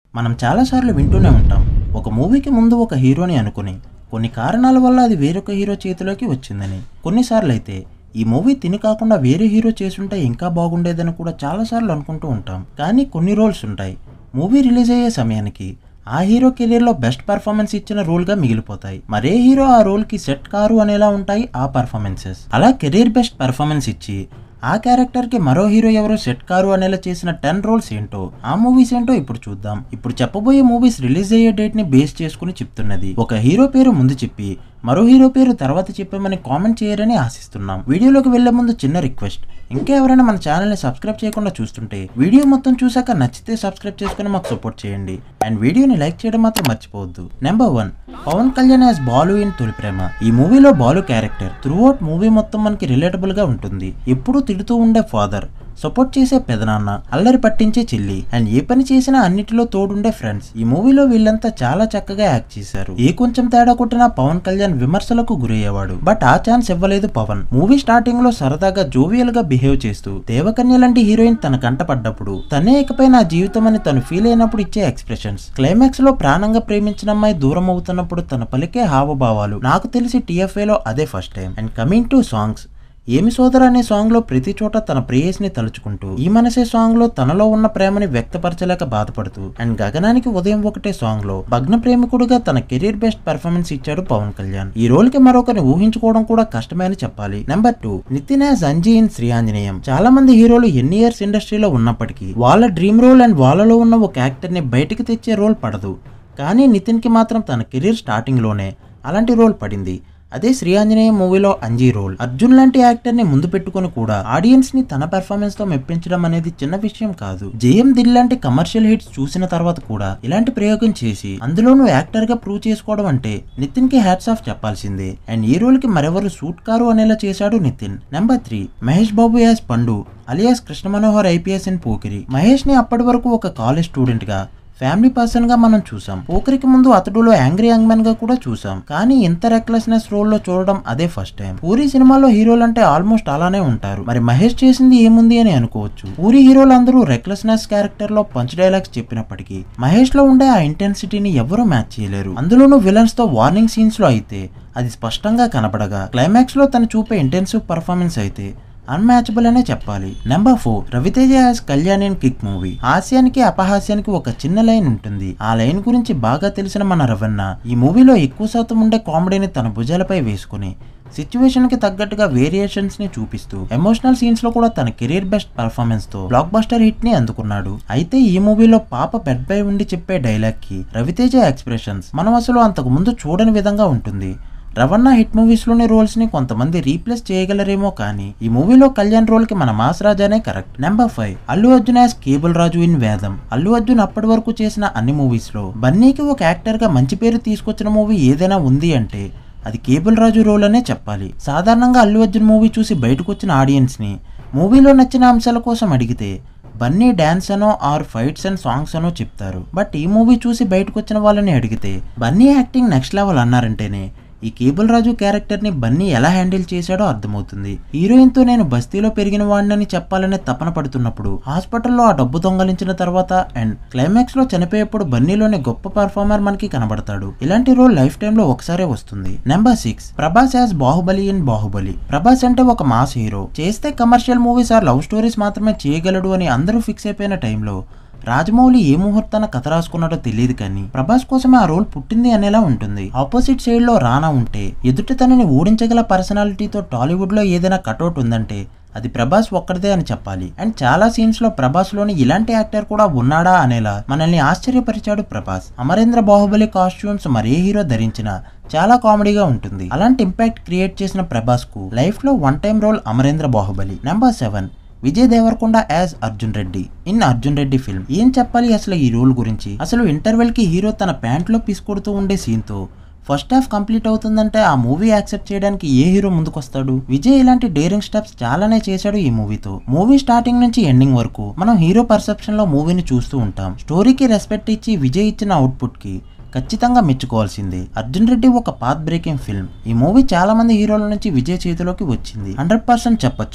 మనం చాలాసార్లు వింటూనే ఉంటాం ఒక మూవీకి ముందు ఒక హీరోని అనుకుని కొన్ని కారణాల వల్ల అది వేరొక హీరో చేతిలోకి వచ్చిందని కొన్నిసార్లు అయితే ఈ మూవీ తిని కాకుండా వేరే హీరో చేసుంటే ఇంకా బాగుండేదని కూడా చాలాసార్లు అనుకుంటూ ఉంటాం కానీ కొన్ని రోల్స్ ఉంటాయి మూవీ రిలీజ్ అయ్యే సమయానికి ఆ హీరో కెరీర్లో బెస్ట్ పర్ఫార్మెన్స్ ఇచ్చిన రోల్గా మిగిలిపోతాయి మరే హీరో ఆ రోల్కి సెట్ కారు అనేలా ఉంటాయి ఆ పర్ఫార్మెన్సెస్ అలా కెరీర్ బెస్ట్ పర్ఫార్మెన్స్ ఇచ్చి ఆ క్యారెక్టర్కి మరో హీరో ఎవరో సెట్ కారు అనేలా చేసిన టెన్ రోల్స్ ఏంటో ఆ మూవీస్ ఏంటో ఇప్పుడు చూద్దాం ఇప్పుడు చెప్పబోయే మూవీస్ రిలీజ్ అయ్యే డేట్ ని బేస్ చేసుకుని చెప్తున్నది ఒక హీరో పేరు ముందు చెప్పి మరో హీరో పేరు తర్వాత చెప్పామని కామెంట్ చేయరని ఆశిస్తున్నాం వీడియోలోకి వెళ్లే ముందు చిన్న రిక్వెస్ట్ ఇంకా ఎవరైనా మన ఛానల్ని సబ్స్క్రైబ్ చేయకుండా చూస్తుంటే వీడియో మొత్తం చూసాక నచ్చితే సబ్స్క్రైబ్ చేసుకుని మాకు సపోర్ట్ చేయండి అండ్ వీడియోని లైక్ చేయడం మాత్రం మర్చిపోవద్దు number one Pawan Kalyan as Balu in Tholi Prema ఈ మూవీలో Balu character throughout movie మొత్తం మనకి రిలేటబుల్ గా ఉంటుంది ఎప్పుడూ తిడుతూ ఉండే ఫాదర్ సపోర్ట్ చేసే పెదనాన్న అల్లరి పట్టించే చెల్లి అండ్ ఏ పని చేసినా అన్నిటిలో తోడుండే ఫ్రెండ్స్ ఈ మూవీలో వీళ్ళంతా చాలా చక్కగా యాక్ట్ చేశారు ఏ కొంచెం తేడా కొట్టినా పవన్ కళ్యాణ్ విమర్శలకు గురయ్యేవాడు బట్ ఆ ఛాన్స్ ఇవ్వలేదు పవన్ మూవీ స్టార్టింగ్ లో సరదాగా జోవియల్ గా బిహేవ్ చేస్తూ దేవకన్య లాంటి హీరోయిన్ తన కంట పడ్డప్పుడు తనే ఇకపై నా జీవితం అని తను ఫీల్ అయినప్పుడు ఇచ్చే ఎక్స్ప్రెషన్స్ క్లైమాక్స్ లో ప్రాణంగా ప్రేమించిన అమ్మాయి దూరం అవుతున్నప్పుడు తన పలికే హావభావాలు నాకు తెలిసి TFA లో అదే first time and coming to songs ఏమి సోదర అనే సాంగ్ లో ప్రతి చోట తన ప్రేయస్ని తలుచుకుంటూ ఈ మనసే సాంగ్ లో తనలో ఉన్న ప్రేమని వ్యక్తపరచలేక బాధపడుతూ అండ్ గగనానికి ఉదయం ఒకటే సాంగ్ లో భగ్న ప్రేమికుడుగా తన కెరీర్ బెస్ట్ పెర్ఫార్మెన్స్ ఇచ్చాడు పవన్ కళ్యాణ్ ఈ రోల్ కి మరొకరిని ఊహించుకోవడం కూడా కష్టమే అని చెప్పాలి number two Nithin as Anji in Sri Anjaneyam చాలా మంది హీరోలు ఎన్ని ఇయర్స్ ఇండస్ట్రీలో ఉన్నప్పటికీ వాళ్ళ డ్రీమ్ రోల్ అండ్ వాళ్ళలో ఉన్న ఒక యాక్టర్ ని బయటికి తెచ్చే రోల్ పడదు కానీ నితిన్ కి మాత్రం తన కెరీర్ స్టార్టింగ్ లోనే అలాంటి రోల్ పడింది అదే శ్రీ ఆంజనేయ మూవీలో అంజీ రోల్ అర్జున్ లాంటి యాక్టర్ ని ముందు పెట్టుకుని కూడా ఆడియన్స్ ని తన పెర్ఫార్మెన్స్ తో మెప్పించడం అనేది చిన్న విషయం కాదు జేఎం దిల్ లాంటి కమర్షియల్ హిట్స్ చూసిన తర్వాత కూడా ఇలాంటి ప్రయోగం చేసి అందులోనూ యాక్టర్ గా ప్రూవ్ చేసుకోవడం అంటే నితిన్ కి హ్యాట్స్ ఆఫ్ చెప్పాల్సిందే అండ్ ఈ రోల్ కి మరెవరు సూట్ కారు అనేలా చేశాడు Nithin number three Mahesh Babu as Pandu alias Krishna Manohar IPS in Pokiri Mahesh ని అప్పటి వరకు ఒక కాలేజ్ స్టూడెంట్ గా ఫ్యామిలీ పర్సన్ గా మనం చూసాం పోకరికి ముందు అతడులో యాంగ్రీ యంగ్ మ్యాన్ గా కూడా చూసాం కానీ ఇంత రెక్లెస్నెస్ రోల్ లో చూడడం అదే ఫస్ట్ టైం పూరి సినిమాలో హీరోలు అంటే ఆల్మోస్ట్ అలానే ఉంటారు మరి మహేష్ చేసింది ఏముంది అని అనుకోవచ్చు పూరి హీరోలు అందరూ రెక్లెస్నెస్ క్యారెక్టర్ లో పంచ్ డైలాగ్స్ చెప్పినప్పటికీ మహేష్ లో ఉండే ఆ ఇంటెన్సిటీని ఎవరూ మ్యాచ్ చేయలేరు అందులోనూ విలన్స్ తో వార్నింగ్ సీన్స్ లో అయితే అది స్పష్టంగా కనపడగా క్లైమాక్స్ లో తను చూపే ఇంటెన్సివ్ పర్ఫార్మెన్స్ అయితే అన్మ్యాచబుల్ అనే చెప్పాలి number four Raviteja as Kalyan in Kick movie హాస్యానికి అపహాస్యానికి ఒక చిన్న లైన్ ఉంటుంది ఆ లైన్ గురించి బాగా తెలిసిన మన రవణ ఈ మూవీలో ఎక్కువ శాతం ఉండే కామెడీని తన భుజాలపై వేసుకుని సిచ్యువేషన్ కి తగ్గట్టుగా వేరియేషన్స్ ని చూపిస్తూ ఎమోషనల్ సీన్స్ లో కూడా తన కెరీర్ బెస్ట్ పర్ఫార్మెన్స్ తో బ్లాక్ బస్టర్ హిట్ ని అందుకున్నాడు అయితే ఈ మూవీలో పాప బెడ్ పై ఉండి చెప్పే డైలాగ్ కి రవితేజ ఎక్స్ప్రెషన్స్ మనం అసలు అంతకు ముందు చూడని విధంగా ఉంటుంది రవణ హిట్ మూవీస్ లోని రోల్స్ ని కొంతమంది రీప్లేస్ చేయగలరేమో కానీ ఈ మూవీలో కళ్యాణ్ రోల్ కి మన మాస్ రాజానే correct number five Allu Arjun as cable Raju in Vedam Allu Arjun అప్పటి వరకు చేసిన అన్ని మూవీస్ లో బన్నీకి ఒక యాక్టర్ గా మంచి పేరు తీసుకొచ్చిన మూవీ ఏదైనా ఉంది అంటే అది కేబుల్ రాజు రోల్ అనే చెప్పాలి సాధారణంగా అల్లు అర్జున్ మూవీ చూసి బయటకు వచ్చిన ఆడియన్స్ ని మూవీలో నచ్చిన అంశాల కోసం అడిగితే బన్నీ డ్యాన్స్ అనో ఆర్ ఫైట్స్ అండ్ సాంగ్స్ అనో చెప్తారు బట్ ఈ మూవీ చూసి బయటకు వచ్చిన వాళ్ళని అడిగితే బన్నీ యాక్టింగ్ నెక్స్ట్ లెవెల్ అన్నారంటేనే ఈ కేబుల్ రాజు క్యారెక్టర్ ని బన్నీ ఎలా హ్యాండిల్ చేశాడో అర్థమవుతుంది హీరోయిన్ తో నేను బస్తీలో పెరిగిన వాడినని చెప్పాలనే తపన పడుతున్నప్పుడు హాస్పిటల్లో ఆ డబ్బు దొంగలించిన తర్వాత అండ్ క్లైమాక్స్ లో చనిపోయేప్పుడు బన్నీలోని గొప్ప పర్ఫార్మర్ మనకి కనబడతాడు ఇలాంటి రోల్ లైఫ్ టైమ్ లో ఒకసారే వస్తుంది number six Prabhas as Baahubali in Baahubali Prabhas అంటే ఒక మాస్ హీరో చేస్తే commercial movies or love stories మాత్రమే చేయగలడు అని అందరూ ఫిక్స్ అయిపోయిన టైంలో రాజమౌళి ఏ ముహూర్తాన కథ రాసుకున్నాడో తెలియదు కానీ ప్రభాస్ కోసమే ఆ రోల్ పుట్టింది అనేలా ఉంటుంది ఆపోజిట్ సైడ్ లో రానా ఉంటే ఎదుటి తనని ఓడించగల పర్సనాలిటీతో టాలీవుడ్ లో ఏదైనా కటౌట్ ఉందంటే అది ప్రభాస్ ఒక్కడిదే అని చెప్పాలి అండ్ చాలా సీన్స్ లో ప్రభాస్ లోని ఇలాంటి యాక్టర్ కూడా ఉన్నాడా అనేలా మనల్ని ఆశ్చర్యపరిచాడు ప్రభాస్ అమరేంద్ర బాహుబలి కాస్ట్యూమ్స్ మరే హీరో ధరించినా చాలా కామెడీగా ఉంటుంది అలాంటి ఇంపాక్ట్ క్రియేట్ చేసిన ప్రభాస్ కు లైఫ్ లో one time role Amarendra Baahubali number seven Vijay Deverakonda as Arjun Reddy in Arjun Reddy film ఏం చెప్పాలి అసలు ఈ రోల్ గురించి అసలు ఇంటర్వెల్ కి హీరో తన ప్యాంట్ లో పిసుకొడుతూ ఉండే సీన్ తో ఫస్ట్ హాఫ్ కంప్లీట్ అవుతుందంటే ఆ మూవీ యాక్సెప్ట్ చేయడానికి ఏ హీరో ముందుకొస్తాడు విజయ్ ఇలాంటి డేరింగ్ స్టెప్స్ చాలానే చేశాడు ఈ మూవీతో మూవీ స్టార్టింగ్ నుంచి ఎండింగ్ వరకు మనం హీరో పర్సెప్షన్ లో మూవీని చూస్తూ ఉంటాం స్టోరీకి రెస్పెక్ట్ ఇచ్చి విజయ్ ఇచ్చిన అవుట్పుట్ కి ఖచ్చితంగా మెచ్చుకోవాల్సిందే అర్జున్ రెడ్డి ఒక పాత్ బ్రేకింగ్ ఫిల్మ్ ఈ మూవీ చాలా మంది హీరోల నుంచి విజయ్ చేతిలోకి వచ్చింది హండ్రెడ్ పర్సెంట్ చెప్పొచ్చు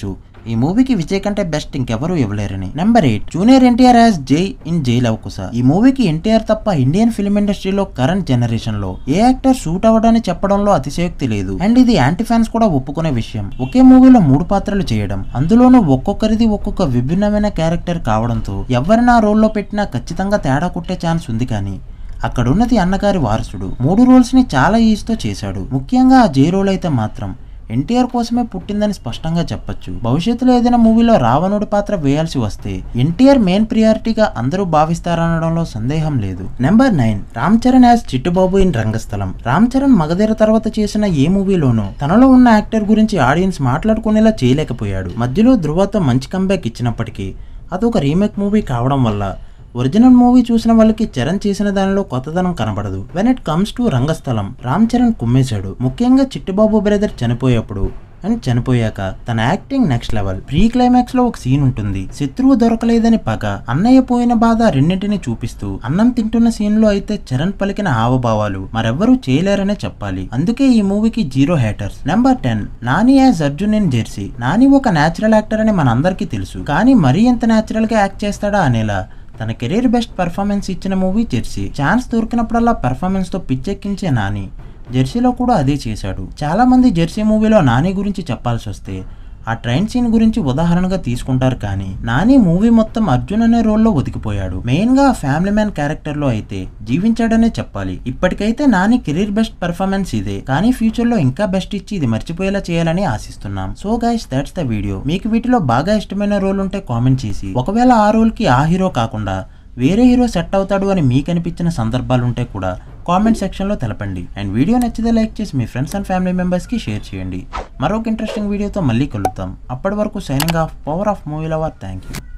ఈ మూవీకి విజయ్ కంటే బెస్ట్ ఇంకెవరూ ఇవ్వలేరని number eight junior NTR as Jai in Jai Lavakusa ఈ మూవీకి ఎన్టీఆర్ తప్ప ఇండియన్ ఫిల్మ్ ఇండస్ట్రీలో కరెంట్ జనరేషన్ లో ఏ యాక్టర్ సూట్ అవ్వడాన్ని చెప్పడంలో అతిశయోక్తి లేదు అండ్ ఇది యాంటీ ఫ్యాన్స్ కూడా ఒప్పుకునే విషయం ఒకే మూవీలో మూడు పాత్రలు చేయడం అందులోనూ ఒక్కొక్కరిది ఒక్కొక్క విభిన్నమైన క్యారెక్టర్ కావడంతో ఎవరిని ఆ రోల్లో పెట్టినా ఖచ్చితంగా తేడా కొట్టే ఛాన్స్ ఉంది కానీ అక్కడున్నది అన్నగారి వారసుడు మూడు రోల్స్ ని చాలా ఈజీతో చేశాడు ముఖ్యంగా ఆ జే రోల్ అయితే మాత్రం ఎన్టీఆర్ కోసమే పుట్టిందని స్పష్టంగా చెప్పొచ్చు భవిష్యత్తులో ఏదైనా మూవీలో రావణుడి పాత్ర వేయాల్సి వస్తే ఎన్టీఆర్ మెయిన్ ప్రియారిటీగా అందరూ భావిస్తారనడంలో సందేహం లేదు number nine Ram Charan as Chittubabu in Rangasthalam Ram Charan Magadheera తర్వాత చేసిన ఏ మూవీలోనూ తనలో ఉన్న యాక్టర్ గురించి ఆడియన్స్ మాట్లాడుకునేలా చేయలేకపోయాడు మధ్యలో ధృవతో మంచి కంబ్యాక్ ఇచ్చినప్పటికీ అది ఒక రీమేక్ మూవీ కావడం వల్ల ఒరిజినల్ మూవీ చూసిన వాళ్ళకి చరణ్ చేసిన దానిలో కొత్తదనం కనబడదు when it comes to Rangasthalam Ram Charan కుమ్మేశాడు ముఖ్యంగా చిట్టిబాబు బ్రదర్ చనిపోయేప్పుడు అండ్ చనిపోయాక తన acting next level pre climax లో ఒక సీన్ ఉంటుంది శత్రువు దొరకలేదని పగ అన్నయ్య పోయిన బాధ రెండింటిని చూపిస్తూ అన్నం తింటున్న సీన్ లో అయితే చరణ్ పలికిన హావభావాలు మరెవ్వరూ చేయలేరనే చెప్పాలి అందుకే ఈ మూవీకి zero haters number ten Nani as Arjun in Jersey Nani ఒక నేచురల్ యాక్టర్ అని మనందరికీ తెలుసు కానీ మరీ ఎంత నేచురల్ గా యాక్ట్ చేస్తాడా అనేలా తన కెరీర్ బెస్ట్ పర్ఫార్మెన్స్ ఇచ్చిన మూవీ జెర్సీ ఛాన్స్ దొరికినప్పుడల్లా పెర్ఫార్మెన్స్ తో పిచ్చెక్కించే నాని జెర్సీలో కూడా అదే చేశాడు చాలా మంది జెర్సీ మూవీలో నాని గురించి చెప్పాల్సి వస్తే ఆ ట్రైన్ సీన్ గురించి ఉదాహరణగా తీసుకుంటారు కానీ నాని మూవీ మొత్తం అర్జున్ అనే రోల్లో ఒదిగిపోయాడు మెయిన్ గా ఫ్యామిలీ మ్యాన్ క్యారెక్టర్ లో అయితే జీవించాడనే చెప్పాలి ఇప్పటికైతే నాని కెరీర్ బెస్ట్ పర్ఫార్మెన్స్ ఇదే కానీ ఫ్యూచర్ లో ఇంకా బెస్ట్ ఇచ్చి ఇది మర్చిపోయేలా చేయాలని ఆశిస్తున్నాం so guys that's the video మీకు వీటిలో బాగా ఇష్టమైన రోల్ ఉంటే కామెంట్ చేసి ఒకవేళ ఆ రోల్ కి ఆ హీరో కాకుండా వేరే హీరో సెట్ అవుతాడు అని మీకు అనిపించిన సందర్భాలు ఉంటే కూడా కామెంట్ సెక్షన్లో తెలపండి అండ్ వీడియో నచ్చితే లైక్ చేసి మీ ఫ్రెండ్స్ అండ్ ఫ్యామిలీ మెంబర్స్కి షేర్ చేయండి మరొక ఇంట్రెస్టింగ్ వీడియోతో మళ్ళీ కలుద్దాం అప్పటి వరకు signing off power of movie lover thank you